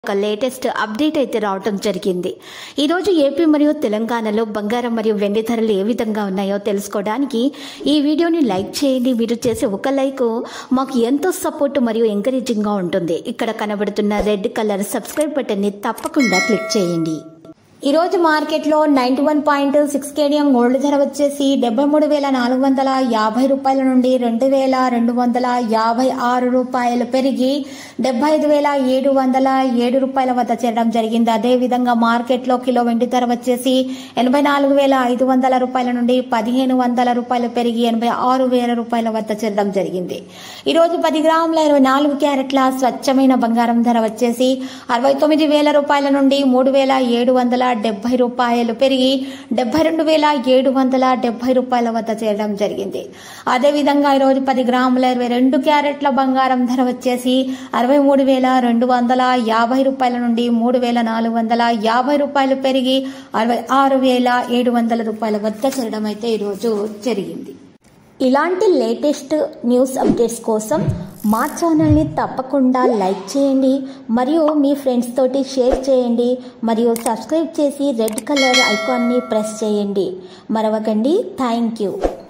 ఒక latest update అయితే రావటం జరిగింది ఈరోజు ఏపీ మరియు తెలంగాణలో బంగారం మరియు వెండి ధరలు ఏ విధంగా ఉన్నాయో తెలుసుకోవడానికి ఈ వీడియోని లైక్ చేయండి మీరు చేసే ఒక లైక్ మాకు ఎంతో సపోర్ట్ మరియు ఎంకరేజింగ్గా ఉంటుంది ఇక్కడ కనబడుతున్న రెడ్ కలర్ సబ్స్క్రైబ్ బటన్ని తప్పకుండా క్లిక్ చేయండి ఈ రోజు మార్కెట్లో ninety one point six cadmium gold ధర వచ్చేసి డెబ్బై మూడు వేల నాలుగు వందల యాభై రూపాయల నుండి రెండు వేల రెండు వందల యాభై ఆరు రూపాయలు పెరిగి డెబ్బై ఐదు వేల ఏడు వందల ఏడు రూపాయల వద్ద చేరడం జరిగింది అదేవిధంగా మార్కెట్లో కిలో వెండి ధర వచ్చేసి ఎనభై నాలుగు వేల ఐదు వందల రూపాయల నుండి పదిహేను వందల రూపాయలు పెరిగి ఎనభై ఆరు వేల రూపాయల వద్ద చేరడం జరిగింది ఈ రోజు పది గ్రాముల ఇరవై నాలుగు క్యారెట్ల స్వచ్ఛమైన బంగారం ధర వచ్చేసి అరవై తొమ్మిది వేల రూపాయల నుండి మూడు వేల ఏడు వందల డెబ్బై రూపాయలు పెరిగి డెబ్బై రెండు వేల ఏడు వందల డెబ్బై రూపాయల వద్ద చేరడం జరిగింది అదేవిధంగా ఈరోజు పది గ్రాముల ఇరవై రెండు క్యారెట్ల బంగారం ధర వచ్చేసి అరవై మూడు వేల రెండు వందల యాభై రూపాయల నుండి మూడు వేల నాలుగు వందల యాభై రూపాయలు పెరిగి అరవై ఆరు వేల ఏడు వందల రూపాయల వద్ద చేరడం అయితే ఈరోజు జరిగింది ఇలాంటి లేటెస్ట్ న్యూస్ అప్డేట్స్ కోసం మా ఛానల్ని తప్పకుండా లైక్ చేయండి మరియు మీ ఫ్రెండ్స్ తోటి షేర్ చేయండి మరియు సబ్స్క్రైబ్ చేసి రెడ్ కలర్ ఐకాన్ని ప్రెస్ చేయండి మరవకండి థ్యాంక్ యూ